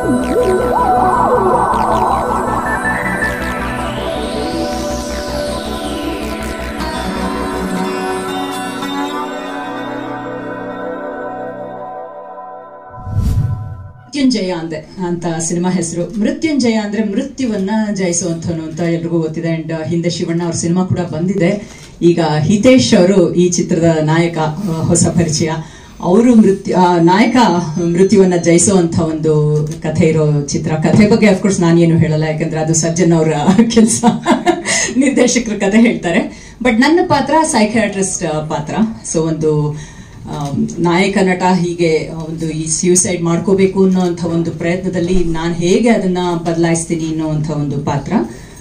ಮೃತ್ಯುಂಜಯ ಅಂದೆ ಅಂತ ಸಿನಿಮಾ ಹೆಸರು ಮೃತ್ಯುಂಜಯ ಅಂದ್ರೆ ಮೃತ್ಯುವನ್ನ ಜಯಿಸುವಂಥವನು ಅಂತ ಎಲ್ರಿಗೂ ಗೊತ್ತಿದೆ ಅಂಡ್ ಹಿಂದೆ ಶಿವಣ್ಣ ಅವ್ರ ಸಿನಿಮಾ ಕೂಡ ಬಂದಿದೆ ಈಗ ಹಿತೇಶ್ ಅವರು ಈ ಚಿತ್ರದ ನಾಯಕ ಆ, ಹೊಸ ಪರಿಚಯ ಅವರು ಮೃತ್ಯು ಆ, ನಾಯಕ ಮೃತ್ಯುವನ್ನ ಜಯಿಸುವಂತ ಒಂದು ಕಥೆ ಇರೋ ಚಿತ್ರ ಕಥೆ ಬಗ್ಗೆ ಅಫ್ಕೋರ್ಸ್ ನಾನೇನು ಹೇಳಲ್ಲ ಯಾಕಂದ್ರೆ ಅದು ಸಜ್ಜನ್ ಅವರ ಕೆಲಸ ನಿರ್ದೇಶಕರ ಕಥೆ ಹೇಳ್ತಾರೆ ಬಟ್ ನನ್ನ ಪಾತ್ರ ಸೈಕ್ಯಾಟ್ರಿಸ್ಟ್ ಪಾತ್ರ ಸೊ ಒಂದು ಆಮ್, ನಾಯಕ ನಟ ಹೀಗೆ ಒಂದು ಈ ಸ್ಯೂಸೈಡ್ ಮಾಡ್ಕೋಬೇಕು ಅನ್ನೋಂಥ ಒಂದು ಪ್ರಯತ್ನದಲ್ಲಿ ನಾನು ಹೇಗೆ ಅದನ್ನ ಬದಲಾಯಿಸ್ತೀನಿ ಅನ್ನೋಂಥ ಒಂದು ಪಾತ್ರ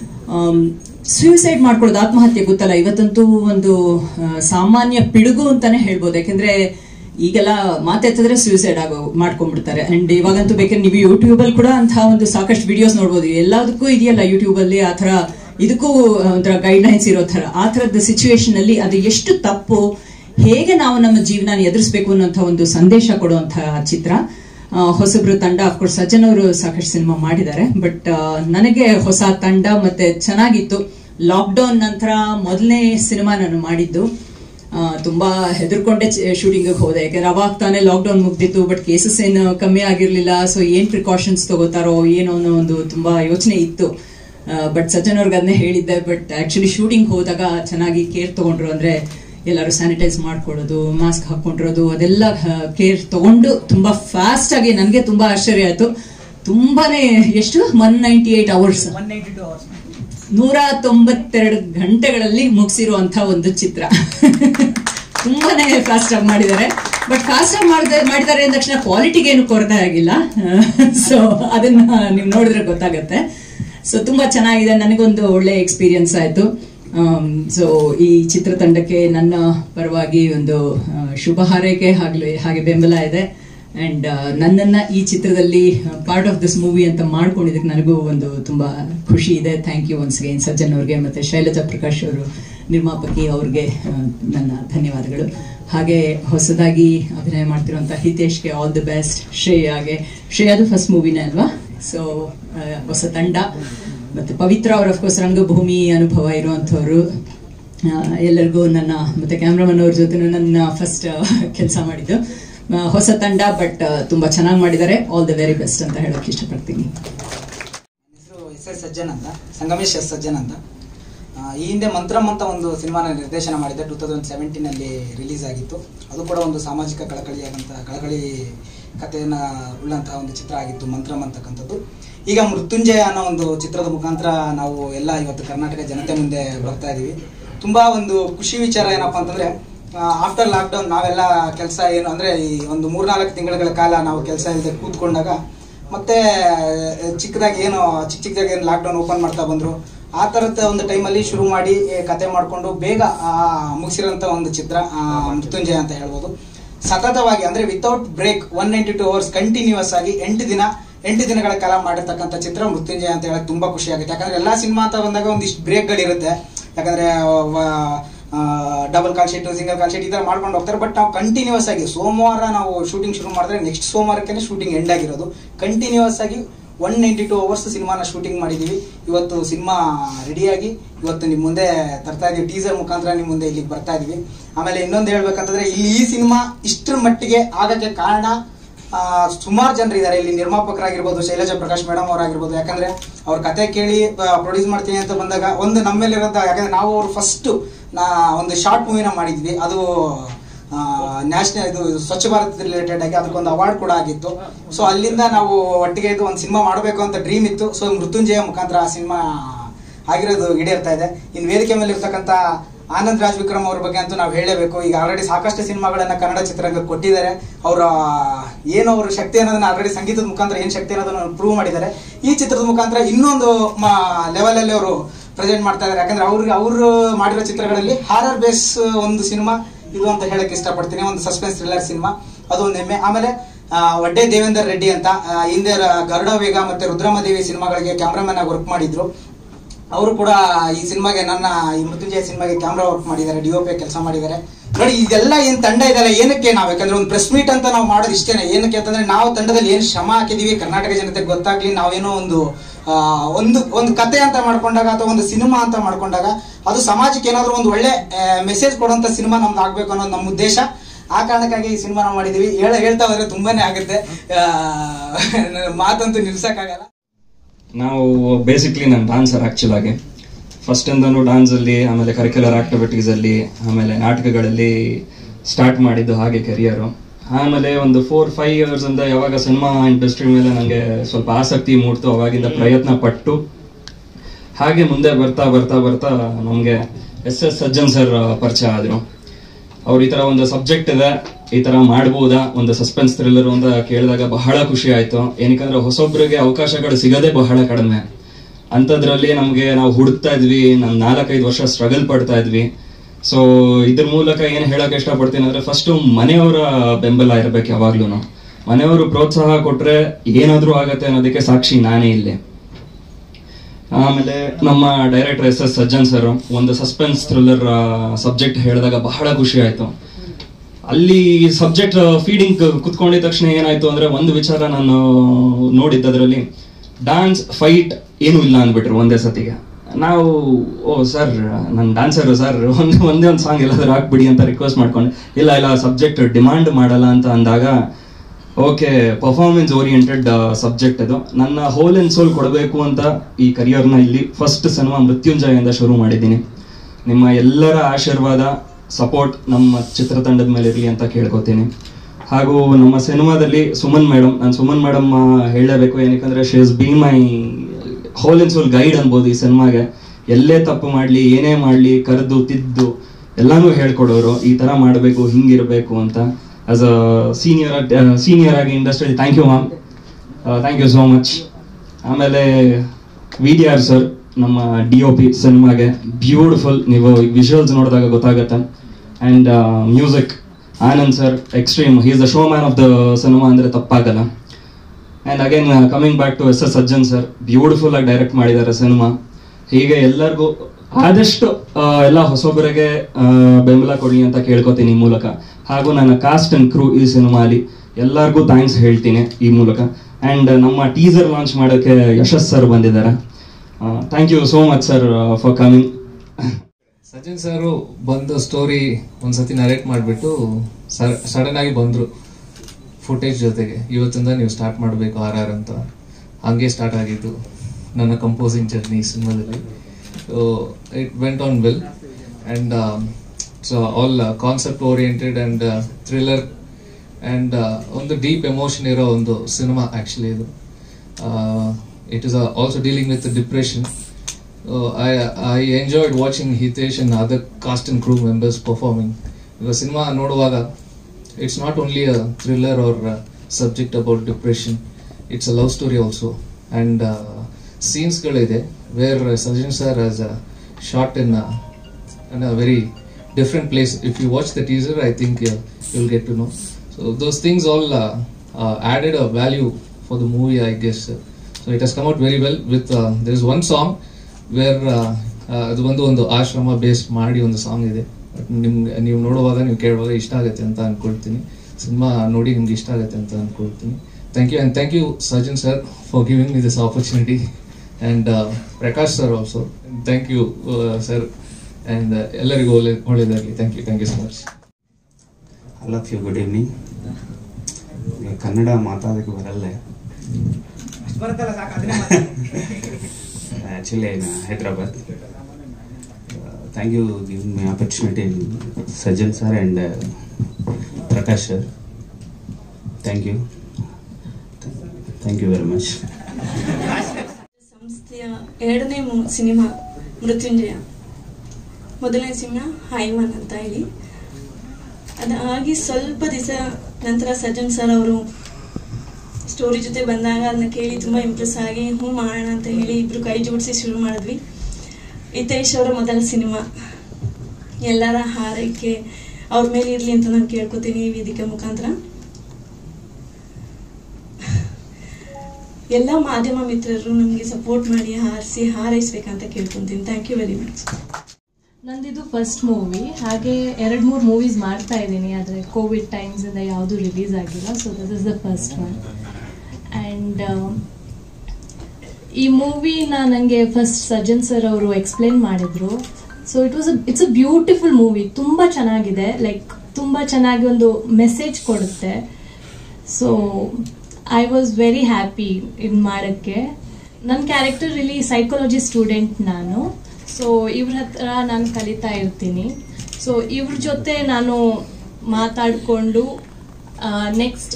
ಸ್ಯೂಸೈಡ್ ಮಾಡ್ಕೊಳ್ಳೋದು ಆತ್ಮಹತ್ಯೆ ಗೊತ್ತಲ್ಲ ಇವತ್ತಂತೂ ಒಂದು ಆ, ಸಾಮಾನ್ಯ ಪಿಡುಗು ಅಂತಾನೆ ಹೇಳ್ಬೋದು ಯಾಕಂದ್ರೆ ಈಗೆಲ್ಲ ಮಾತೆತ್ತಿದ್ರೆ ಸ್ಯೂಸೈಡ್ ಆಗೋ ಮಾಡ್ಕೊಂಡ್ಬಿಡ್ತಾರೆ ಅಂಡ್ ಇವಾಗಂತೂ ಬೇಕಾದ್ರೆ ನೀವು ಯೂಟ್ಯೂಬ್ ಅಲ್ಲಿ ಕೂಡ ಅಂತಹ ಒಂದು ಸಾಕಷ್ಟು ವಿಡಿಯೋಸ್ ನೋಡ್ಬೋದು ಎಲ್ಲದಕ್ಕೂ ಇದೆಯಲ್ಲ ಯೂಟ್ಯೂಬ್ ಅಲ್ಲಿ ಆ ಥರ ಇದಕ್ಕೂ ಒಂಥರ ಗೈಡ್ಲೈನ್ಸ್ ಇರೋ ಥರ ಆ ಥರದ ಸಿಚುವೇಶನ್ ಅಲ್ಲಿ ಅದು ಎಷ್ಟು ತಪ್ಪು ಹೇಗೆ ನಾವು ನಮ್ಮ ಜೀವನ ಎದುರಿಸಬೇಕು ಅನ್ನೋಂಥ ಒಂದು ಸಂದೇಶ ಕೊಡುವಂತಹ ಚಿತ್ರ ಆ, ಹೊಸಬ್ರು ತಂಡ ಅಫ್ಕೋರ್ಸ್ ಸಜ್ಜನ್ ಅವರು ಸಾಕಷ್ಟು ಸಿನಿಮಾ ಮಾಡಿದ್ದಾರೆ ಬಟ್ ನನಗೆ ಹೊಸ ತಂಡ ಮತ್ತೆ ಚೆನ್ನಾಗಿತ್ತು ಲಾಕ್ಡೌನ್ ನಂತರ ಮೊದಲನೇ ಸಿನಿಮಾ ನಾನು ಮಾಡಿದ್ದು ಆ, ತುಂಬಾ ಹೆದರ್ಕೊಂಡೆ ಶೂಟಿಂಗ್ ಹೋದೆ ಯಾಕಂದ್ರೆ ಅವಾಗ ತಾನೇ ಲಾಕ್ಡೌನ್ ಮುಗ್ದಿತ್ತು ಬಟ್ ಕೇಸಸ್ ಏನು ಕಮ್ಮಿ ಆಗಿರ್ಲಿಲ್ಲ ಸೊ ಏನ್ ಪ್ರಿಕಾಷನ್ಸ್ ತಗೋತಾರೋ ಏನೋ ಅನ್ನೋ ಒಂದು ತುಂಬಾ ಯೋಚನೆ ಇತ್ತು ಬಟ್ ಸಜ್ಜನ್ ಅವ್ರಿಗೆ ಅದನ್ನೇ ಹೇಳಿದ್ದೆ ಬಟ್ ಆಕ್ಚುಲಿ ಶೂಟಿಂಗ್ ಹೋದಾಗ ಚೆನ್ನಾಗಿ ಕೇರ್ ತಗೊಂಡ್ರು ಅಂದ್ರೆ ಎಲ್ಲರೂ ಸ್ಯಾನಿಟೈಸ್ ಮಾಡ್ಕೊಳ್ಳೋದು ಮಾಸ್ಕ್ ಹಾಕೊಂಡಿರೋದು ಅದೆಲ್ಲ ಕೇರ್ ತಗೊಂಡು ತುಂಬಾ ಫಾಸ್ಟ್ ಆಗಿ ನನಗೆ ತುಂಬಾ ಆಶ್ಚರ್ಯ ಆಯ್ತು ತುಂಬಾನೇ ಎಷ್ಟು one ninety eight hours one eighty two hours ನೂರ ತೊಂಬತ್ತೆರಡು ಗಂಟೆಗಳಲ್ಲಿ ಮುಗಿಸಿರುವಂತ ಒಂದು ಚಿತ್ರ ತುಂಬಾನೇ ಫಾಸ್ಟ್ ಆಗಿ ಮಾಡಿದ್ದಾರೆ ಬಟ್ ಫಾಸ್ಟ್ ಆಗಿ ಮಾಡಿದ ಮಾಡಿದ್ದಾರೆ ಅಂದ ತಕ್ಷಣ ಕ್ವಾಲಿಟಿಗೆ ಏನು ಕೊರತೆ ಆಗಿಲ್ಲ ಸೊ ಅದನ್ನ ನೀವು ನೋಡಿದ್ರೆ ಗೊತ್ತಾಗತ್ತೆ ಸೊ ತುಂಬಾ ಚೆನ್ನಾಗಿದೆ ನನಗೊಂದು ಒಳ್ಳೆ ಎಕ್ಸ್ಪೀರಿಯನ್ಸ್ ಆಯ್ತು ಸೊ ಈ ಚಿತ್ರತಂಡಕ್ಕೆ ನನ್ನ ಪರವಾಗಿ ಒಂದು ಆ, ಶುಭ ಹಾರೈಕೆ ಹಾಗೆ ಹಾಗೆ ಬೆಂಬಲ ಇದೆ ಅಂಡ್ ನನ್ನನ್ನ ಈ ಚಿತ್ರದಲ್ಲಿ ಪಾರ್ಟ್ ಆಫ್ ದಿಸ್ ಮೂವಿ ಅಂತ ಮಾಡ್ಕೊಂಡಿದ್ದಕ್ಕೆ ನನಗೂ ಒಂದು ತುಂಬಾ ಖುಷಿ ಇದೆ thank you once again Sajjan ಅವ್ರಿಗೆ ಮತ್ತೆ ಶೈಲಜಾ ಪ್ರಕಾಶ್ ಅವರು ನಿರ್ಮಾಪಕಿ ಅವ್ರಿಗೆ ಆ, ನನ್ನ ಧನ್ಯವಾದಗಳು ಹಾಗೆ ಹೊಸದಾಗಿ ಅಭಿನಯ ಮಾಡ್ತಿರುವಂತ ಹಿತೇಶ್ಗೆ ಆಲ್ ದಿ ಬೆಸ್ಟ್ ಶ್ರೇಯಾಗೆ ಶ್ರೇಯಾದು ಫಸ್ಟ್ ಮೂವಿನೇ ಅಲ್ವಾ ಸೊ ಹೊಸ ತಂಡ ಮತ್ತೆ ಪವಿತ್ರ ಅವ್ರ ಅಫ್ಕೋರ್ಸ್ ರಂಗಭೂಮಿ ಅನುಭವ ಇರುವಂಥವ್ರು ಆ, ಎಲ್ಲರಿಗೂ ನನ್ನ ಮತ್ತೆ ಕ್ಯಾಮ್ರಾಮನ್ ಅವ್ರ ಜೊತೆ ನನ್ನ ಫಸ್ಟ್ ಕೆಲಸ ಮಾಡಿದ್ದು ಆ, ಹೊಸ ತಂಡ ಬಟ್ ತುಂಬಾ ಚೆನ್ನಾಗಿ ಮಾಡಿದ್ದಾರೆ ಆಲ್ ದ ವೆರಿ ಬೆಸ್ಟ್ ಅಂತ ಹೇಳಕ್ ಇಷ್ಟಪಡ್ತೀನಿ ಹೆಸರು ಎಸ್ ಎಸ್ ಸಜ್ಜನ್ ಅಂತ ಸಂಗಮೇಶ್ ಎಸ್ ಸಜ್ಜನ್ ಅಂತ ಆ, ಈ ಹಿಂದೆ ಮಂತ್ರಂ ಅಂತ ಒಂದು ಸಿನಿಮಾನ ನಿರ್ದೇಶನ ಮಾಡಿದ್ದೆ ಟೂ ತೌಸಂಡ್ ಸೆವೆಂಟೀನಲ್ಲಿ ರಿಲೀಸ್ ಆಗಿತ್ತು ಅದು ಕೂಡ ಒಂದು ಸಾಮಾಜಿಕ ಕಳಕಳಿಯಾದಂಥ ಕಳಕಳಿ ಕಥೆಯನ್ನು ಉಳ್ಳಂತಹ ಒಂದು ಚಿತ್ರ ಆಗಿತ್ತು ಮಂತ್ರಂ ಅಂತಕ್ಕಂಥದ್ದು ಈಗ ಮೃತ್ಯುಂಜಯ ಅನ್ನೋ ಒಂದು ಚಿತ್ರದ ಮುಖಾಂತರ ನಾವು ಎಲ್ಲ ಇವತ್ತು ಕರ್ನಾಟಕ ಜನತೆ ಮುಂದೆ ಬರ್ತಾ ಇದೀವಿ ತುಂಬಾ ಒಂದು ಖುಷಿ ವಿಚಾರ ಏನಪ್ಪಾ ಅಂತಂದ್ರೆ ಆಫ್ಟರ್ ಲಾಕ್ಡೌನ್ ನಾವೆಲ್ಲ ಕೆಲಸ ಏನು ಅಂದ್ರೆ ಈ ಒಂದು ಮೂರ್ನಾಲ್ಕು ತಿಂಗಳ ಕಾಲ ನಾವು ಕೆಲಸ ಇಲ್ಲದೆ ಕೂತ್ಕೊಂಡಾಗ ಮತ್ತೆ ಆ, ಚಿಕ್ಕದಾಗಿ ಏನು ಚಿಕ್ಕ ಚಿಕ್ಕದಾಗಿ ಏನು ಲಾಕ್ಡೌನ್ ಓಪನ್ ಮಾಡ್ತಾ ಬಂದ್ರು ಆ ತರದ ಒಂದು ಟೈಮಲ್ಲಿ ಶುರು ಮಾಡಿ ಏ, ಕತೆ ಮಾಡಿಕೊಂಡು ಬೇಗ ಮುಗಿಸಿರೋಂಥ ಒಂದು ಚಿತ್ರ ಆ, ಮೃತ್ಯುಂಜಯ ಅಂತ ಹೇಳ್ಬೋದು ಸತತವಾಗಿ ಅಂದ್ರೆ without break one ninety two hours continuous ಆಗಿ ಎಂಟು ದಿನ ಎಂಟು ದಿನಗಳ ಕಾಲ ಮಾಡಿರ್ತಕ್ಕಂಥ ಚಿತ್ರ ಮೃತ್ಯುಂಜಯ ಅಂತ ಹೇಳಕ್ ತುಂಬಾ ಖುಷಿ ಆಗುತ್ತೆ ಯಾಕಂದ್ರೆ ಎಲ್ಲಾ ಸಿನಿಮಾ ಅಂತ ಬಂದಾಗ ಒಂದಿಷ್ಟು ಬ್ರೇಕ್ಗಳಿರುತ್ತೆ ಯಾಕಂದ್ರೆ double call sheet single call sheet ಈ ತರ ಮಾಡ್ಕೊಂಡು ಹೋಗ್ತಾರೆ ಬಟ್ ನಾವು ಕಂಟಿನ್ಯೂಸ್ ಆಗಿ ಸೋಮವಾರ ನಾವು ಶೂಟಿಂಗ್ ಶುರು ಮಾಡಿದ್ರೆ ನೆಕ್ಸ್ಟ್ ಸೋಮವಾರಕ್ಕೆ ಶೂಟಿಂಗ್ ಎಂಡ್ ಆಗಿರೋದು ಕಂಟಿನ್ಯೂಸ್ ಆಗಿ ಒನ್ ನೈಂಟಿ ಟೂ ಅವರ್ಸ್ ಸಿನಿಮಾನ ಶೂಟಿಂಗ್ ಮಾಡಿದೀವಿ ಇವತ್ತು ಸಿನಿಮಾ ರೆಡಿಯಾಗಿ ಇವತ್ತು ನಿಮ್ಮ ಮುಂದೆ ತರ್ತಾ ಇದೀವಿ ಟೀಸರ್ ಮುಖಾಂತರ ನಿಮ್ಮ ಮುಂದೆ ಇಲ್ಲಿಗೆ ಬರ್ತಾ ಇದೀವಿ ಆಮೇಲೆ ಇನ್ನೊಂದು ಹೇಳ್ಬೇಕಂತಂದ್ರೆ ಇಲ್ಲಿ ಈ ಸಿನಿಮಾ ಇಷ್ಟರ ಮಟ್ಟಿಗೆ ಆಗಕ್ಕೆ ಕಾರಣ ಸುಮಾರು ಜನರು ಇದ್ದಾರೆ ಇಲ್ಲಿ ನಿರ್ಮಾಪಕರಾಗಿರ್ಬೋದು ಶೈಲಜಾ ಪ್ರಕಾಶ್ ಮೇಡಮ್ ಅವರಾಗಿರ್ಬೋದು ಯಾಕಂದ್ರೆ ಅವ್ರ ಕತೆ ಕೇಳಿ ಪ್ರೊಡ್ಯೂಸ್ ಮಾಡ್ತೀನಿ ಅಂತ ಬಂದಾಗ ಒಂದು ನಮ್ಮಲ್ಲಿರೋದ ಯಾಕಂದ್ರೆ ನಾವು ಅವ್ರು ಫಸ್ಟ್ ನಾ ಒಂದು ಶಾರ್ಟ್ ಮೂವಿನ ಮಾಡಿದ್ವಿ ಅದು ನ್ಯಾಷನಲ್ ಇದು ಸ್ವಚ್ಛ ಭಾರತ್ ರಿಲೇಟೆಡ್ ಆಗಿ ಅದಕ್ಕೊಂದು ಅವಾರ್ಡ್ ಕೂಡ ಆಗಿತ್ತು ಸೊ ಅಲ್ಲಿಂದ ನಾವು ಒಟ್ಟಿಗೆ ಇದು ಒಂದು ಸಿನಿಮಾ ಮಾಡಬೇಕು ಅಂತ ಡ್ರೀಮ್ ಇತ್ತು ಸೊ ಮೃತ್ಯುಂಜಯ ಮುಖಾಂತರ ಆ ಸಿನಿಮಾ ಆಗಿರೋದು ಈಡೇರ್ತಾ ಇದೆ ಇನ್ನು ವೇದಿಕೆ ಮೇಲೆ ಇರ್ತಕ್ಕಂಥ ಆನಂದ್ ರಾಜ್ ವಿಕ್ರಮ್ ಅವ್ರ ಬಗ್ಗೆ ಅಂತೂ ನಾವು ಹೇಳಬೇಕು ಈಗ ಆಲ್ರೆಡಿ ಸಾಕಷ್ಟು ಸಿನಿಮಾಗಳನ್ನ ಕನ್ನಡ ಚಿತ್ರರಂಗಕ್ಕೆ ಕೊಟ್ಟಿದ್ದಾರೆ ಅವರ ಏನು ಅವ್ರ ಶಕ್ತಿ ಅನ್ನೋದನ್ನ ಆಲ್ರೆಡಿ ಸಂಗೀತದ ಮುಖಾಂತರ ಏನ್ ಶಕ್ತಿ ಅನ್ನೋದನ್ನ ಪ್ರೂವ್ ಮಾಡಿದ್ದಾರೆ ಈ ಚಿತ್ರದ ಮುಖಾಂತರ ಇನ್ನೊಂದು ಲೆವೆಲ್ ಅಲ್ಲಿ ಅವರು ಪ್ರೆಸೆಂಟ್ ಮಾಡ್ತಾ ಇದ್ದಾರೆ ಯಾಕಂದ್ರೆ ಅವ್ರಿಗೆ ಅವರು ಮಾಡಿರೋ ಚಿತ್ರಗಳಲ್ಲಿ ಹಾರರ್ ಬೇಸ್ ಒಂದು ಸಿನಿಮಾ ಇದು ಅಂತ ಹೇಳಕ್ ಇಷ್ಟಪಡ್ತೀನಿ ಒಂದು ಸಸ್ಪೆನ್ಸ್ ಥ್ರಿಲ್ಲರ್ ಸಿನಿಮಾ ಅದು ಒಂದು ಹೆಮ್ಮೆ ಆಮೇಲೆ ಆ, ವಡ್ಡೆ ದೇವೇಂದರ್ ರೆಡ್ಡಿ ಅಂತ ಆ, ಹಿಂದೆ ರ- ಗರುಡ ವೇಗ ಮತ್ತೆ ರುದ್ರಮದೇವಿ ಸಿನಿಮಾಗಳಿಗೆ ಕ್ಯಾಮ್ರಾಮನ್ ಆಗಿ ವರ್ಕ್ ಮಾಡಿದ್ರು ಅವರು ಕೂಡ ಈ ಸಿನಿಮಾಗೆ ನನ್ನ ಈ ಮೃತ್ಯುಂಜಯ ಸಿನಿಮಾಗೆ ಕ್ಯಾಮ್ರಾ ವರ್ಕ್ ಮಾಡಿದ್ದಾರೆ ಡಿ ಒ ಪಿ ಕೆಲಸ ಮಾಡಿದ್ದಾರೆ ನೋಡಿ ಇದೆಲ್ಲ ಏನ್ ತಂಡ ಇದೆಲ್ಲ ಏನಕ್ಕೆ ನಾವು ಯಾಕಂದ್ರೆ ಒಂದು ಪ್ರೆಸ್ ಮೀಟ್ ಅಂತ ನಾವು ಮಾಡೋದು ಇಷ್ಟೇನೆ ಏನಕ್ಕೆ ಅಂತಂದ್ರೆ ನಾವು ತಂಡದಲ್ಲಿ ಏನು ಶ್ರಮ ಹಾಕಿದೀವಿ ಕರ್ನಾಟಕ ಜನತೆಗೆ ಗೊತ್ತಾಗ್ಲಿ ನಾವೇನೋ ಒಂದು ಆ, ಒಂದು ಒಂದು ಕತೆ ಅಂತ ಮಾಡ್ಕೊಂಡಾಗ ಅಥವಾ ಒಂದು ಸಿನಿಮಾ ಅಂತ ಮಾಡ್ಕೊಂಡಾಗ ಅದು ಸಮಾಜಕ್ಕೆ ಏನಾದರೂ ಒಂದು ಒಳ್ಳೆ ಮೆಸೇಜ್ ಕೊಡುವಂತ ಸಿನಿಮಾ ನಮ್ದು ಆಗ್ಬೇಕು ಅನ್ನೋದು ನಮ್ಮ ಉದ್ದೇಶ ಆ ಕಾರಣಕ್ಕಾಗಿ ಈ ಸಿನಿಮಾ ನಾವು ಮಾಡಿದೀವಿ ಹೇಳ ಹೇಳ್ತಾ ಹೋದ್ರೆ ತುಂಬಾನೇ ಆಗುತ್ತೆ ಆ, ಮಾತಂತೂ ನಿಲ್ಸಕ್ಕಾಗಲ್ಲ ನಾವು ಬೇಸಿಕ್ಲಿ ನಾನು ಡಾನ್ಸರ್ ಆ್ಯಕ್ಚುಲ್ ಆಗಿ ಫಸ್ಟ್ ಇಂದನೂ ಡಾನ್ಸಲ್ಲಿ ಆಮೇಲೆ ಕರಿಕ್ಯುಲರ್ ಆಕ್ಟಿವಿಟೀಸಲ್ಲಿ ಆಮೇಲೆ ನಾಟಕಗಳಲ್ಲಿ ಸ್ಟಾರ್ಟ್ ಮಾಡಿದ್ದು ಹಾಗೆ ಕೆರಿಯರು ಆಮೇಲೆ ಒಂದು ಫೋರ್ ಫೈವ್ ಇಯರ್ಸಿಂದ ಯಾವಾಗ ಸಿನಿಮಾ ಇಂಡಸ್ಟ್ರಿ ಮೇಲೆ ನನಗೆ ಸ್ವಲ್ಪ ಆಸಕ್ತಿ ಮೂಡ್ತು ಅವಾಗಿಂದ ಪ್ರಯತ್ನ ಪಟ್ಟು ಹಾಗೆ ಮುಂದೆ ಬರ್ತಾ ಬರ್ತಾ ಬರ್ತಾ ನಮಗೆ ಎಸ್ ಎಸ್ ಸಜ್ಜನ್ ಸರ್ ಪರಿಚಯ ಆದರು ಅವ್ರು ಈ ತರ ಒಂದು ಸಬ್ಜೆಕ್ಟ್ ಇದೆ ಈ ತರ ಮಾಡ್ಬೋದಾ ಒಂದು ಸಸ್ಪೆನ್ಸ್ ಥ್ರಿಲ್ಲರ್ ಅಂತ ಕೇಳಿದಾಗ ಬಹಳ ಖುಷಿ ಆಯ್ತು ಏನಕ್ಕಂದ್ರೆ ಹೊಸೊಬ್ರಿಗೆ ಅವಕಾಶಗಳು ಸಿಗೋದೇ ಬಹಳ ಕಡಿಮೆ ಅಂಥದ್ರಲ್ಲಿ ನಮಗೆ ನಾವು ಹುಡುಕ್ತಾ ಇದ್ವಿ ನಮ್ ನಾಲ್ಕೈದು ವರ್ಷ ಸ್ಟ್ರಗಲ್ ಪಡ್ತಾ ಇದ್ವಿ ಸೊ ಇದ್ರ ಮೂಲಕ ಏನ್ ಹೇಳಕ್ ಇಷ್ಟಪಡ್ತೀನಿ ಅಂದ್ರೆ ಫಸ್ಟ್ ಮನೆಯವರ ಬೆಂಬಲ ಇರ್ಬೇಕು ಯಾವಾಗ್ಲೂ ಮನೆಯವರು ಪ್ರೋತ್ಸಾಹ ಕೊಟ್ರೆ ಏನಾದ್ರೂ ಆಗತ್ತೆ ಅನ್ನೋದಕ್ಕೆ ಸಾಕ್ಷಿ ನಾನೇ ಇಲ್ಲಿ ಆಮೇಲೆ ನಮ್ಮ director S S Sajjan sir ಒಂದು ಸಸ್ಪೆನ್ಸ್ ಥ್ರಿಲ್ಲರ್ ಸಬ್ಜೆಕ್ಟ್ ಹೇಳಿದಾಗ ಬಹಳ ಖುಷಿ ಆಯ್ತು ಅಲ್ಲಿ ಸಬ್ಜೆಕ್ಟ್ ಫೀಡಿಂಗ್ ಕುತ್ಕೊಂಡಿದ ತಕ್ಷಣ ಏನಾಯ್ತು ಅಂದ್ರೆ ಒಂದು ವಿಚಾರ ನಾನು ನೋಡಿದ್ದದ್ರಲ್ಲಿ ಡಾನ್ಸ್ ಫೈಟ್ ಏನೂ ಇಲ್ಲ ಅಂದ್ಬಿಟ್ರು ಒಂದೇ ಸತಿಗೆ ನಾವು ಓ ಸರ್ ನನ್ನ ಡಾನ್ಸರ್ ಸರ್ ಒಂದು ಒಂದೇ ಒಂದು ಸಾಂಗ್ ಎಲ್ಲಾದ್ರೂ ಹಾಕ್ಬಿಡಿ ಅಂತ ರಿಕ್ವೆಸ್ಟ್ ಮಾಡ್ಕೊಂಡು ಇಲ್ಲ ಇಲ್ಲ ಸಬ್ಜೆಕ್ಟ್ ಡಿಮಾಂಡ್ ಮಾಡಲ್ಲ ಅಂತ ಅಂದಾಗ ಓಕೆ ಪರ್ಫಾರ್ಮೆನ್ಸ್ ಓರಿಯೆಂಟೆಡ್ ಸಬ್ಜೆಕ್ಟ್ ಅದು ನನ್ನ ಹೋಲ್ ಅಂಡ್ ಸೋಲ್ ಕೊಡಬೇಕು ಅಂತ ಈ ಕರಿಯರ್ನ ಇಲ್ಲಿ ಫಸ್ಟ್ ಸಿನಿಮಾ ಮೃತ್ಯುಂಜಯಿಂದ ಶುರು ಮಾಡಿದ್ದೀನಿ ನಿಮ್ಮ ಎಲ್ಲರ ಆಶೀರ್ವಾದ ಸಪೋರ್ಟ್ ನಮ್ಮ ಚಿತ್ರತಂಡದ ಮೇಲೆ ಇರಲಿ ಅಂತ ಕೇಳ್ಕೊತೀನಿ ಹಾಗೂ ನಮ್ಮ ಸಿನಿಮಾದಲ್ಲಿ ಸುಮನ್ ಮೇಡಮ್ ನಾನು ಸುಮನ್ ಮೇಡಮ್ ಹೇಳಲೇಬೇಕು ಏನಕ್ಕಂದ್ರೆ she is be my whole and sole guide ಅನ್ಬೋದು ಈ ಸಿನಿಮಾಗೆ ಎಲ್ಲೇ ತಪ್ಪು ಮಾಡಲಿ ಏನೇ ಮಾಡಲಿ ಕರೆದು ತಿದ್ದು ಎಲ್ಲಾನು ಹೇಳ್ಕೊಡೋರು ಈ ತರ ಮಾಡಬೇಕು ಹಿಂಗಿರಬೇಕು ಅಂತ ಆಸ್ ಅ ಸೀನಿಯರ್ ಸೀನಿಯರ್ ಆಗಿ industry thank you ma'am thank you so much ಆಮೇಲೆ ವಿ ಡಿ ಆರ್ ಸರ್ ನಮ್ಮ ಡಿ ಒ ಪಿ ಸಿನಿಮಾಗೆ ಬ್ಯೂಟಿಫುಲ್ ನೀವು ವಿಜುವಲ್ಸ್ ನೋಡಿದಾಗ ಗೊತ್ತಾಗತ್ತೆ and music Anand sir extreme he is the showman of the cinema ಅಂದರೆ ತಪ್ಪಾಗಲ್ಲ and again coming back to S S Sajjan sir beautiful ಆಗಿ direct ಮಾಡಿದ್ದಾರೆ cinema ಹೀಗೆ ಎಲ್ಲರಿಗೂ ಆದಷ್ಟು ಆ, ಎಲ್ಲ ಹೊಸೊಬ್ಬರಿಗೆ ಆ, ಬೆಂಬಲ ಕೊಡಿ ಅಂತ ಕೇಳ್ಕೊತೀನಿ ಈ ಮೂಲಕ ಹಾಗೂ ನನ್ನ ಕಾಸ್ಟ್ ಅಂಡ್ ಕ್ರೂ ಈ ಸಿನಿಮಾಲಿ ಎಲ್ಲರಿಗೂ ಥ್ಯಾಂಕ್ಸ್ ಹೇಳ್ತೀನಿ ಈ ಮೂಲಕ ಆ್ಯಂಡ್ ನಮ್ಮ ಟೀಸರ್ ಲಾಂಚ್ ಮಾಡೋಕ್ಕೆ ಯಶಸ್ ಸರ್ ಬಂದಿದ್ದಾರೆ thank you so much sir for coming Sachin sir ಬಂದು ಸ್ಟೋರಿ ಒಂದ್ಸತಿ ನರೇಟ್ ಮಾಡಿಬಿಟ್ಟು ಸಡನ್ ಆಗಿ ಬಂದ್ರು ಫುಟೇಜ್ ಜೊತೆಗೆ ಇವತ್ತಿಂದ ನೀವು ಸ್ಟಾರ್ಟ್ ಮಾಡಬೇಕು ಆರ್ ಆರ್ ಅಂತ ಹಂಗೆ ಸ್ಟಾರ್ಟ್ ಆಗಿದ್ದು ನನ್ನ ಕಂಪೋಸಿಂಗ್ ಜರ್ನಿ ಸಿನಿಮಾದಲ್ಲಿ so it went on well and so all concept oriented and thriller and ಒಂದು ಡೀಪ್ ಎಮೋಷನ್ ಇರೋ ಒಂದು ಸಿನಿಮಾ ಆ್ಯಕ್ಚುಲಿ ಇದು it is also dealing with depression Uh, I I enjoyed watching Hitesh and other cast and crew members performing. Because cinema ನೋಡುವಾಗ it's not only a thriller or a subject about depression, it's a love story also. And uh, scenes ಗಳಿದೆ where uh, Sajjan sir has uh, shot in a, in a very different place. If you watch the teaser, I think uh, you'll get to know. So those things all uh, uh, added a value for the movie, I guess. So it has come out very well. With uh, there is one song where ಅದು ಬಂದು ಒಂದು ಆಶ್ರಮ base ಮಾಡಿ ಒಂದು song ಇದೆ but ನಿಮ್ಗೆ ನೀವು ನೋಡುವಾಗ ನೀವು ಕೇಳುವಾಗ ಇಷ್ಟ ಆಗುತ್ತೆ ಅಂತ ಅನ್ಕೊಳ್ತೀನಿ ಸಿನಿಮಾ ನೋಡಿ ನಿಮ್ಗೆ ಇಷ್ಟ ಆಗುತ್ತೆ ಅಂತ ಅನ್ಕೊಳ್ತೀನಿ thank you and thank you Sajjan sir for giving me this opportunity and Prakash sir also thank you sir and ಎಲ್ಲರಿಗೂ ಒಳ್ಳೆ ಒಳ್ಳೆಯದಾಗಲಿ thank you thank you so much all of you good evening Kannada ಮಾತಾಡೋಕ್ಕೆ ಬರಲ್ಲ ಬರುತ್ತಲ್ಲ ಸಾಕು ಅದನ್ನೇ actually I Hyderabad thank you giving my opportunity Sajjan sir and Prakash sir thank you thank you very much ಸಂಸ್ಥೆಯ ಎರಡನೇ ಮು- ಸಿನಿಮಾ ಮೃತ್ಯುಂಜಯ ಮೊದಲನೇ ಸಿನಿಮಾ ಹೈಮನ್ ಅಂತ ಹೇಳಿ ಅದಾಗಿ ಸ್ವಲ್ಪ ದಿವಸ ನಂತರ ಸಜ್ಜನ್ ಸರ್ ಅವರು ಸ್ಟೋರಿ ಜೊತೆ ಬಂದಾಗ ಅದನ್ನ ಕೇಳಿ ತುಂಬ ಇಂಪ್ರೆಸ್ ಆಗಿ ಹ್ಞೂ ಮಾಡೋಣ ಅಂತ ಹೇಳಿ ಇಬ್ರು ಕೈ ಜೋಡಿಸಿ ಶುರು ಮಾಡಿದ್ವಿ ಹಿತೇಶ್ ಅವರ ಮೊದಲ ಸಿನಿಮಾ ಎಲ್ಲರ ಹಾರೈಕೆ ಅವ್ರ ಮೇಲೆ ಇರಲಿ ಅಂತ ನಾನು ಕೇಳ್ಕೊತೀನಿ ಈ ವೇದಿಕೆ ಮುಖಾಂತರ ಎಲ್ಲ ಮಾಧ್ಯಮ ಮಿತ್ರರು ನಮಗೆ ಸಪೋರ್ಟ್ ಮಾಡಿ ಹಾರಿಸಿ ಹಾರೈಸ್ಬೇಕಂತ ಕೇಳ್ಕೊಂತೀನಿ ಥ್ಯಾಂಕ್ ಯು ವೆರಿ ಮಚ್ ನಂದಿದು ಫಸ್ಟ್ ಮೂವಿ ಹಾಗೆ ಎರಡು ಮೂರು ಮೂವೀಸ್ ಮಾಡ್ತಾ ಇದ್ದೀನಿ ಆದರೆ ಕೋವಿಡ್ ಟೈಮ್ಸಿಂದ ಯಾವುದೂ ರಿಲೀಸ್ ಆಗಿಲ್ಲ so this is the first one and ಈ ಮೂವಿನ ನನಗೆ ಫಸ್ಟ್ ಸಜ್ಜನ್ ಸರ್ ಅವರು ಎಕ್ಸ್ಪ್ಲೇನ್ ಮಾಡಿದ್ರು so it was it's a beautiful movie ತುಂಬ ಚೆನ್ನಾಗಿದೆ ಲೈಕ್ ತುಂಬ ಚೆನ್ನಾಗಿ ಒಂದು ಮೆಸೇಜ್ ಕೊಡುತ್ತೆ so I was very happy ಇದು ಮಾಡೋಕ್ಕೆ ನನ್ನ ಕ್ಯಾರೆಕ್ಟರ್ ಇಲ್ಲಿ ಸೈಕಾಲಜಿ ಸ್ಟೂಡೆಂಟ್ ನಾನು ಸೊ ಇವ್ರ ಹತ್ರ ನಾನು ಕಲಿತಾ ಇರ್ತೀನಿ ಸೊ ಇವ್ರ ಜೊತೆ ನಾನು ಮಾತಾಡಿಕೊಂಡು ನೆಕ್ಸ್ಟ್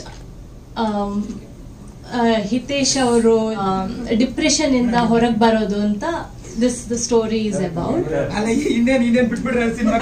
ಹಿತೇಶ್ ಅವರು ಡಿಪ್ರೆಷನ್ ಇಂದ ಹೊರಗೆ ಬರೋದು ಅಂತ this the story is about ಅಲ್ಲ ಇನ್ನೇನ್ ಇನ್ನೇನ್ ಬಿಟ್ಬಿಟ್ರೆ ಸಿನಿಮಾ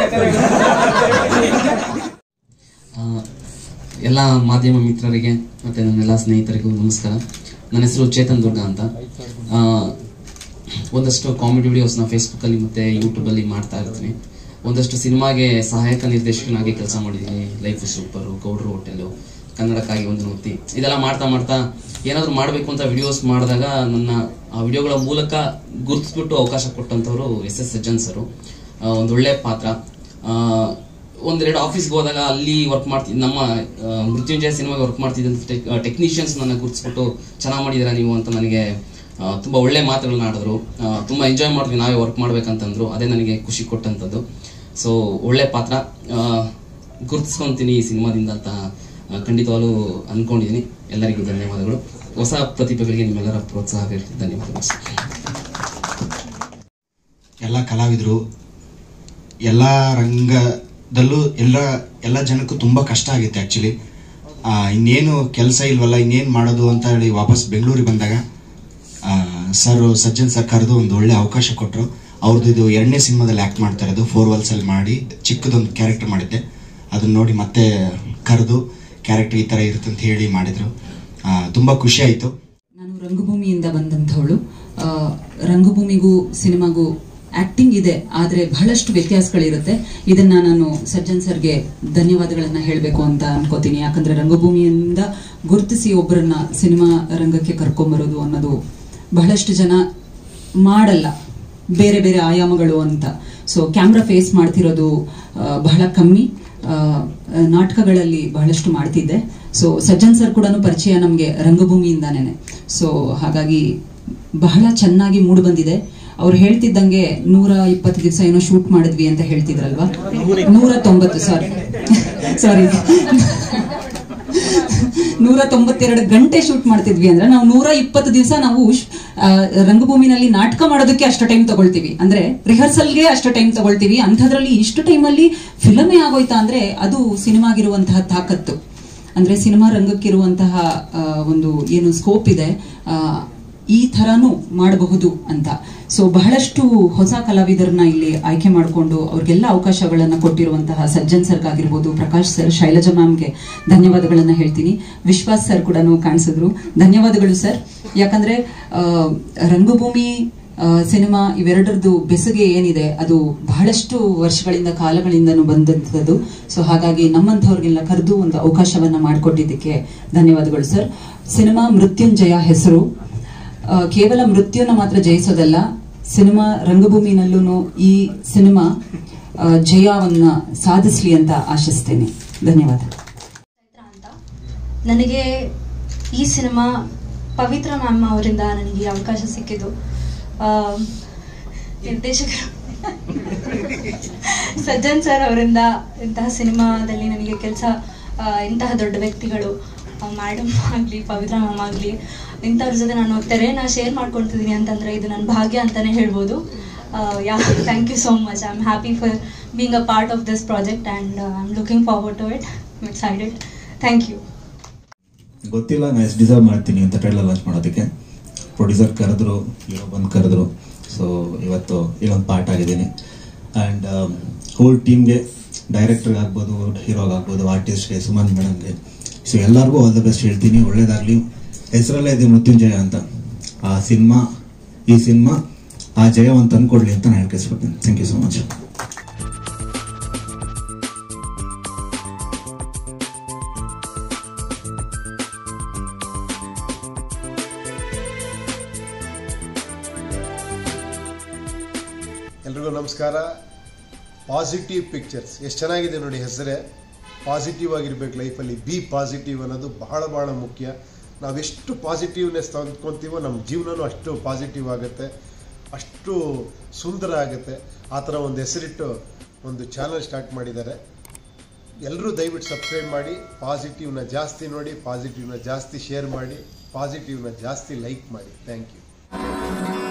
ಆ, ಎಲ್ಲ ಮಾಧ್ಯಮ ಮಿತ್ರರಿಗೆ ಮತ್ತು ನನ್ನೆಲ್ಲ ಸ್ನೇಹಿತರಿಗೂ ನಮಸ್ಕಾರ ನನ್ನ ಹೆಸರು ಚೇತನ್ ದುರ್ಗ ಅಂತ ಆ, ಒಂದಷ್ಟು ಕಾಮಿಡಿ ವಿಡಿಯೋಸ್ನ ಫೇಸ್ಬುಕ್ಕಲ್ಲಿ ಮತ್ತು ಯೂಟ್ಯೂಬಲ್ಲಿ ಮಾಡ್ತಾ ಇರ್ತೀನಿ ಒಂದಷ್ಟು ಸಿನಿಮಾಗೆ ಸಹಾಯಕ ನಿರ್ದೇಶಕನಾಗಿ ಕೆಲಸ ಮಾಡಿದ್ದೀನಿ ಲೈಫ್ ಸೂಪರು ಗೌಡ್ರು ಹೋಟೆಲು ಕನ್ನಡಕ್ಕಾಗಿ ಒಂದು ನೃತ್ತಿ ಇದೆಲ್ಲ ಮಾಡ್ತಾ ಮಾಡ್ತಾ ಏನಾದರೂ ಮಾಡಬೇಕು ಅಂತ ವಿಡಿಯೋಸ್ ಮಾಡಿದಾಗ ನನ್ನ ಆ ವಿಡಿಯೋಗಳ ಮೂಲಕ ಗುರುತಿಸ್ಬಿಟ್ಟು ಅವಕಾಶ ಕೊಟ್ಟಂಥವ್ರು ಎಸ್ ಎಸ್ ಸಜ್ಜನ್ ಸರು ಆ, ಒಂದು ಒಳ್ಳೆ ಪಾತ್ರ ಆ, ಒಂದೆರಡು ಆಫೀಸ್ಗೆ ಹೋದಾಗ ಅಲ್ಲಿ ವರ್ಕ್ ಮಾಡ್ತಿದ್ದ ನಮ್ಮ ಆ, ಮೃತ್ಯುಂಜಯ ಸಿನಿಮಾಗೆ ವರ್ಕ್ ಮಾಡ್ತಿದ್ದಂಥ ಟೆಕ್ನಿಷಿಯನ್ಸ್ ನನ್ನ ಗುರುತಿಸ್ಬಿಟ್ಟು ಚೆನ್ನಾಗಿ ಮಾಡಿದ್ದೀರಾ ನೀವು ಅಂತ ನನಗೆ ಆ, ತುಂಬ ಒಳ್ಳೆ ಮಾತುಗಳನ್ನ ಆಡಿದ್ರು ಆ, ತುಂಬ ಎಂಜಾಯ್ ಮಾಡಿದ್ವಿ ನಾವೇ ವರ್ಕ್ ಮಾಡ್ಬೇಕಂತಂದ್ರು ಅದೇ ನನಗೆ ಖುಷಿ ಕೊಟ್ಟಂಥದ್ದು ಸೊ ಒಳ್ಳೆ ಪಾತ್ರ ಗುರುತಿಸ್ಕೊಂತೀನಿ ಈ ಸಿನಿಮಾದಿಂದ ಅಂತ ಆ, ಖಂಡಿತವಾಗ್ಲೂ ಅನ್ಕೊಂಡಿದ್ದೀನಿ ಎಲ್ಲರಿಗೂ ಧನ್ಯವಾದಗಳು ಹೊಸ ಪ್ರತಿಭೆಗಳಿಗೆ ನಿಮ್ಮೆಲ್ಲರ ಪ್ರೋತ್ಸಾಹ ಧನ್ಯವಾದಗಳು ಸರ್. ಎಲ್ಲ ಕಲಾವಿದರು ಎಲ್ಲ ರಂಗದಲ್ಲೂ ಎಲ್ಲ ಎಲ್ಲ ಜನಕ್ಕೂ ತುಂಬ ಕಷ್ಟ ಆಗಿತ್ತು ಆ್ಯಕ್ಚುಲಿ ಇನ್ನೇನು ಕೆಲಸ ಇಲ್ವಲ್ಲ ಇನ್ನೇನು ಮಾಡೋದು ಅಂತ ಹೇಳಿ ವಾಪಸ್ ಬೆಂಗಳೂರಿಗೆ ಬಂದಾಗ ಸರ್ ಸಜ್ಜನ್ ಸರ್ ಕರೆದು ಒಂದು ಒಳ್ಳೆ ಅವಕಾಶ ಕೊಟ್ಟರು ಅವ್ರದ್ದು ಇದು ಎರಡನೇ ಸಿನಿಮಾದಲ್ಲಿ ಆ್ಯಕ್ಟ್ ಮಾಡ್ತಾ ಇರೋದು ಫೋರ್ ವರ್ಲ್ಸಲ್ಲಿ ಮಾಡಿ ಚಿಕ್ಕದೊಂದು ಕ್ಯಾರೆಕ್ಟರ್ ಮಾಡಿದ್ದೆ ಅದನ್ನ ನೋಡಿ ಮತ್ತೆ ಕರೆದು ಕ್ಯಾರೆಕ್ಟರ್ ಈ ಥರ ಇರುತ್ತೆ ಅಂತ ಹೇಳಿ ಮಾಡಿದರು ತುಂಬ ಖುಷಿ ಆಯಿತು ನಾನು ರಂಗಭೂಮಿಯಿಂದ ಬಂದಂಥವಳು ಆ, ರಂಗಭೂಮಿಗೂ ಸಿನಿಮಾಗೂ ಆಕ್ಟಿಂಗ್ ಇದೆ ಆದ್ರೆ ಬಹಳಷ್ಟು ವ್ಯತ್ಯಾಸಗಳಿರುತ್ತೆ ಇದನ್ನ ನಾನು ಸಜ್ಜನ್ ಸರ್ಗೆ ಧನ್ಯವಾದಗಳನ್ನ ಹೇಳಬೇಕು ಅಂತ ಅನ್ಕೋತೀನಿ ಯಾಕಂದ್ರೆ ರಂಗಭೂಮಿಯಿಂದ ಗುರುತಿಸಿ ಒಬ್ಬರನ್ನ ಸಿನಿಮಾ ರಂಗಕ್ಕೆ ಕರ್ಕೊಂಬರೋದು ಅನ್ನೋದು ಬಹಳಷ್ಟು ಜನ ಮಾಡಲ್ಲ ಬೇರೆ ಬೇರೆ ಆಯಾಮಗಳು ಅಂತ ಸೊ ಕ್ಯಾಮ್ರಾ ಫೇಸ್ ಮಾಡ್ತಿರೋದು ಆ, ಬಹಳ ಕಮ್ಮಿ ಆ, ನಾಟಕಗಳಲ್ಲಿ ಬಹಳಷ್ಟು ಮಾಡ್ತಿದ್ದೆ ಸೊ ಸಜ್ಜನ್ ಸರ್ ಕೂಡ ಪರಿಚಯ ನಮಗೆ ರಂಗಭೂಮಿಯಿಂದಾನೇನೆ ಸೊ ಹಾಗಾಗಿ ಬಹಳ ಚೆನ್ನಾಗಿ ಮೂಡ್ ಬಂದಿದೆ ಅವ್ರು ಹೇಳ್ತಿದ್ದಂಗೆ ನೂರ ಇಪ್ಪತ್ತು ದಿವಸ ಏನೋ ಶೂಟ್ ಮಾಡಿದ್ವಿ ಅಂತ ಹೇಳ್ತಿದ್ರಲ್ವಾ ನೂರ ತೊಂಬತ್ತು ಸಾರಿ ಸಾರಿ ನೂರ ತೊಂಬತ್ತೆರಡು ಗಂಟೆ ಶೂಟ್ ಮಾಡ್ತಿದ್ವಿ ಅಂದ್ರೆ ನಾವು ನೂರ ಇಪ್ಪತ್ತು ದಿವಸ ನಾವು ಶ್- ಆ, ರಂಗಭೂಮಿನಲ್ಲಿ ನಾಟಕ ಮಾಡೋದಕ್ಕೆ ಅಷ್ಟು ಟೈಮ್ ತಗೊಳ್ತೀವಿ ಅಂದ್ರೆ ರಿಹರ್ಸಲ್ಗೆ ಅಷ್ಟು ಟೈಮ್ ತಗೊಳ್ತೀವಿ ಅಂಥದ್ರಲ್ಲಿ ಇಷ್ಟು ಟೈಮಲ್ಲಿ ಫಿಲಮೇ ಆಗೋಯ್ತಾ ಅಂದ್ರೆ ಅದು ಸಿನಿಮಾಗಿರುವಂತಹ ತಾಕತ್ತು ಅಂದ್ರೆ ಸಿನಿಮಾ ರಂಗಕ್ಕಿರುವಂತಹ ಆ, ಒಂದು ಏನು ಸ್ಕೋಪ್ ಇದೆ ಆ, ಈ ಥರನೂ ಮಾಡಬಹುದು ಅಂತ ಸೊ ಬಹಳಷ್ಟು ಹೊಸ ಕಲಾವಿದರನ್ನ ಇಲ್ಲಿ ಆಯ್ಕೆ ಮಾಡಿಕೊಂಡು ಅವ್ರಿಗೆಲ್ಲ ಅವಕಾಶಗಳನ್ನ ಕೊಟ್ಟಿರುವಂತಹ ಸಜ್ಜನ್ ಸರ್ಗಾಗಿರ್ಬೋದು ಪ್ರಕಾಶ್ ಸರ್ ಶೈಲಜಾ ಮ್ಯಾಮ್ಗೆ ಧನ್ಯವಾದಗಳನ್ನ ಹೇಳ್ತೀನಿ ವಿಶ್ವಾಸ್ ಸರ್ ಕೂಡ ಕಾಣಿಸಿದ್ರು ಧನ್ಯವಾದಗಳು ಸರ್ ಯಾಕಂದ್ರೆ ಆ, ರಂಗಭೂಮಿ ಆ, ಸಿನಿಮಾ ಇವೆರಡರದ್ದು ಬೆಸುಗೆ ಏನಿದೆ ಅದು ಬಹಳಷ್ಟು ವರ್ಷಗಳಿಂದ ಕಾಲಗಳಿಂದನೂ ಬಂದಂಥದ್ದು ಸೊ ಹಾಗಾಗಿ ನಮ್ಮಂಥವ್ರಿಗೆಲ್ಲ ಕರೆದು ಒಂದು ಅವಕಾಶವನ್ನ ಮಾಡಿಕೊಟ್ಟಿದ್ದಕ್ಕೆ ಧನ್ಯವಾದಗಳು ಸರ್ ಸಿನಿಮಾ ಮೃತ್ಯುಂಜಯ ಹೆಸರು ಆ, ಕೇವಲ ಮೃತ್ಯುನ ಮಾತ್ರ ಜಯಿಸೋದಲ್ಲ ಸಿನಿಮಾ ರಂಗಭೂಮಿನಲ್ಲೂ ಈ ಸಿನಿಮಾ ಆ, ಜಯವನ್ನ ಸಾಧಿಸ್ಲಿ ಅಂತ ಆಶಿಸ್ತೇನೆ ಧನ್ಯವಾದ ಅಂತ ನನಗೆ ಈ ಸಿನಿಮಾ ಪವಿತ್ರ ಮ್ಯಾಮ್ ಅವರಿಂದ ನನಗೆ ಈ ಅವಕಾಶ ಸಿಕ್ಕಿದ್ದು ಆ, ನಿರ್ದೇಶಕರು ಸಜ್ಜನ್ ಸರ್ ಅವರಿಂದ ಇಂತಹ ಸಿನಿಮಾದಲ್ಲಿ ನನಗೆ ಕೆಲಸ ಇಂತಹ ದೊಡ್ಡ ವ್ಯಕ್ತಿಗಳು ಮೇಡಮ್ ಆಗಲಿ ಪವಿತ್ರ ಮ್ಯಾಮ್ ಆಗಲಿ ಇಂಥವ್ರ ಜೊತೆ ನಾನು ತೆರೆನ ಶೇರ್ ಮಾಡ್ಕೊಳ್ತಿದ್ದೀನಿ ಅಂತಂದರೆ ಇದು ನನ್ನ ಭಾಗ್ಯ ಅಂತಲೇ ಹೇಳ್ಬೋದು yeah thank you so much I am happy for being a part of this project and I am looking forward to it excited thank you ಗೊತ್ತಿಲ್ಲ ನಾನು ಎಷ್ಟು ಡಿಸರ್ವ್ ಮಾಡ್ತೀನಿ ಅಂತ ಟ್ರೈಲರ್ ಲಾಂಚ್ ಮಾಡೋದಕ್ಕೆ ಪ್ರೊಡ್ಯೂಸರ್ ಕರೆದ್ರು ಹೀರೋ ಬಂದು ಕರೆದ್ರು ಸೊ ಇವತ್ತು ಇಲ್ಲೊಂದು ಪಾರ್ಟ್ ಆಗಿದ್ದೀನಿ ಆ್ಯಂಡ್ ಹೋಲ್ ಟೀಮ್ಗೆ ಡೈರೆಕ್ಟರ್ಗೆ ಆಗ್ಬೋದು ಹೀರೋಗೆ ಆಗ್ಬೋದು ಆರ್ಟಿಸ್ಟ್ಗೆ ಸುಮನ್ ಮೇಡಮ್ಗೆ ಸೊ ಎಲ್ಲರಿಗೂ ಆಲ್ ದ ಬೆಸ್ಟ್ ಹೇಳ್ತೀನಿ ಒಳ್ಳೇದಾಗಲಿ ಹೆಸರಲ್ಲೇ ಇದೆ ಮೃತ್ಯುಂಜಯ ಅಂತ ಆ ಸಿನಿಮಾ ಈ ಸಿನಿಮಾ ಆ ಜಯವನ್ನು ತಂದ್ಕೊಡ್ಲಿ ಅಂತ ನಾನು ಹೇಳ್ಕಿಸ್ಬಿಡ್ತೀನಿ ಥ್ಯಾಂಕ್ ಯು ಸೊ ಮಚ್ ಎಲ್ರಿಗೂ ನಮಸ್ಕಾರ ಪಾಸಿಟಿವ್ ಪಿಕ್ಚರ್ಸ್ ಎಷ್ಟು ಚೆನ್ನಾಗಿದೆ ನೋಡಿ ಹೆಸರೇ ಪಾಸಿಟಿವ್ ಆಗಿರ್ಬೇಕು ಲೈಫಲ್ಲಿ ಬಿ ಪಾಸಿಟಿವ್ ಅನ್ನೋದು ಬಹಳ ಬಹಳ ಮುಖ್ಯ ನಾವೆಷ್ಟು ಪಾಸಿಟಿವ್ನೆಸ್ ತಂದ್ಕೊತೀವೋ ನಮ್ಮ ಜೀವನನೂ ಅಷ್ಟು ಪಾಸಿಟಿವ್ ಆಗುತ್ತೆ ಅಷ್ಟು ಸುಂದರ ಆಗುತ್ತೆ ಆ ಥರ ಒಂದು ಹೆಸರಿಟ್ಟು ಒಂದು ಚಾನಲ್ ಸ್ಟಾರ್ಟ್ ಮಾಡಿದ್ದಾರೆ ಎಲ್ಲರೂ ದಯವಿಟ್ಟು ಸಬ್ಸ್ಕ್ರೈಬ್ ಮಾಡಿ ಪಾಸಿಟಿವ್ನ ಜಾಸ್ತಿ ನೋಡಿ ಪಾಸಿಟಿವ್ನ ಜಾಸ್ತಿ ಶೇರ್ ಮಾಡಿ ಪಾಸಿಟಿವ್ನ ಜಾಸ್ತಿ ಲೈಕ್ ಮಾಡಿ ಥ್ಯಾಂಕ್ ಯು